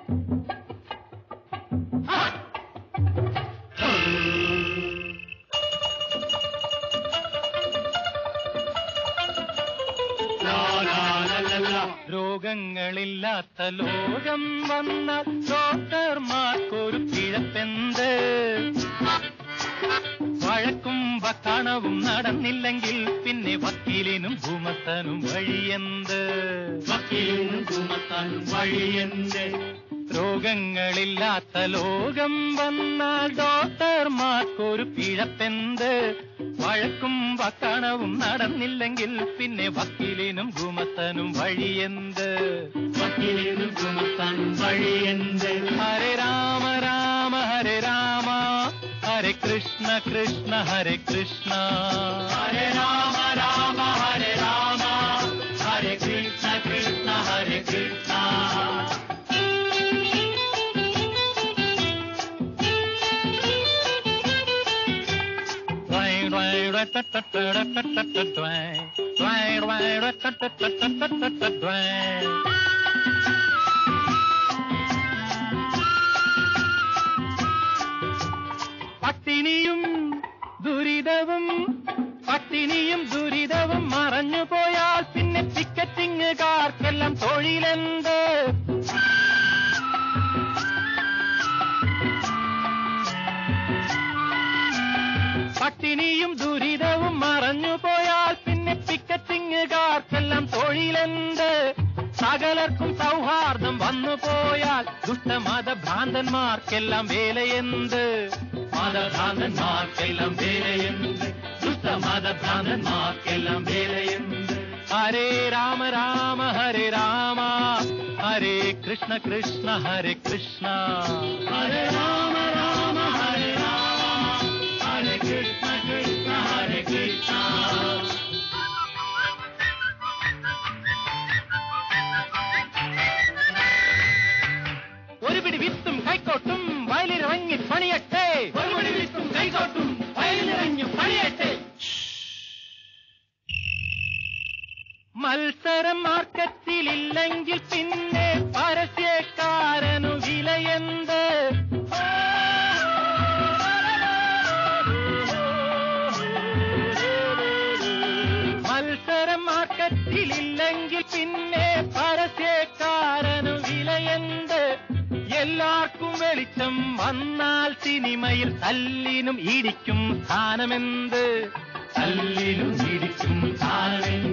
രോഗങ്ങളില്ലാത്ത ലോകം വന്നാൽ ഡോക്ടർമാർക്കൊരു കിഴപ്പെന്ത് വഴക്കും വക്കാണവും നടന്നില്ലെങ്കിൽ പിന്നെ വക്കീലിനും ഭൂമത്തനും വഴിയെന്ത് വക്കീലിനും ചുമത്താനും വഴിയെന്ത് രോഗങ്ങളില്ലാത്ത ലോകം വന്നാൽ ഡോക്ടർമാർക്കൊരു പിഴപ്പെന്ത് വഴക്കും വക്കാണവും നടന്നില്ലെങ്കിൽ പിന്നെ വക്കീലിനും ഭൂമത്തനും വഴിയെന്ത് വക്കീലിനും ചുമത്താനും വഴിയെന്ത് ഹരേ രാമ രാമ ഹരേ രാമ ഹരേ കൃഷ്ണ കൃഷ്ണ ഹരേ കൃഷ്ണ ഹരേ രാമ രാമ ഹരേ രാമ ഹരേ കൃഷ്ണ കൃഷ്ണ ഹരേ Krishna Dwang, dwang, dwang, tut, tut, tut, tut, tut, tut, tut, dwang. Dwang, dwang, dwang, tut, tut, tut, tut, tut, tut, tut, dwang. പട്ടിണിയും ദുരിതവും പട്ടിണിയും ദുരിതവും മറഞ്ഞു പോയാൽ പിന്നെ ടിക്കറ്റിങ്ങുകാർക്കെല്ലാം തൊഴിലെന്ത് പട്ടിണിയും ദുരിതവും മറഞ്ഞു പോയാൽ പിന്നെ ടിക്കറ്റിങ്ങുകാർക്കെല്ലാം തൊഴിലെന്ത് സകലർക്കും സൗഹാർദ്ദം വന്നു പോയാൽ ദുഷ്ടമത ഭ്രാന്തന്മാർക്കെല്ലാം വേലയെന്ത് മതഭ്രാന്തന്മാർക്കെല്ലാം വേലയെന്ത് ദുഷ്ടമതഭ്രാന്തന്മാർക്കെല്ലാം വേലയെന്ത് ഹരേ രാമ രാമ ഹരേ രാമ ഹരേ കൃഷ്ണ കൃഷ്ണ ഹരേ കൃഷ്ണ ഹരേ രാമ രാമ ഹരേ രാമ ഹരേ കൃഷ്ണ കൃഷ്ണ ഹരേ കൃഷ്ണ ഒരു പിടി വിത്തും കൈക്കോട്ടും വയലിറങ്ങി പണിയട്ടെ ഒരു മണി വിത്തും കൈകോട്ടും വയലിറങ്ങി പണിയട്ടെ മത്സരം മാർക്കറ്റിലില്ലെങ്കിൽ പിന്നെ പരസ്യക്കാരനു വിലയെന്ത് മത്സരം മാർക്കറ്റിലില്ലെങ്കിൽ പിന്നെ പരസ്യക്കാരനു വിലയെന്ത് എല്ലാവർക്കും വെളിച്ചം വന്നാൽ സിനിമയിൽ തല്ലിനും ഇടിക്കും സ്ഥാനമെന്ത് തല്ലിലും ഇടിക്കും താഴെ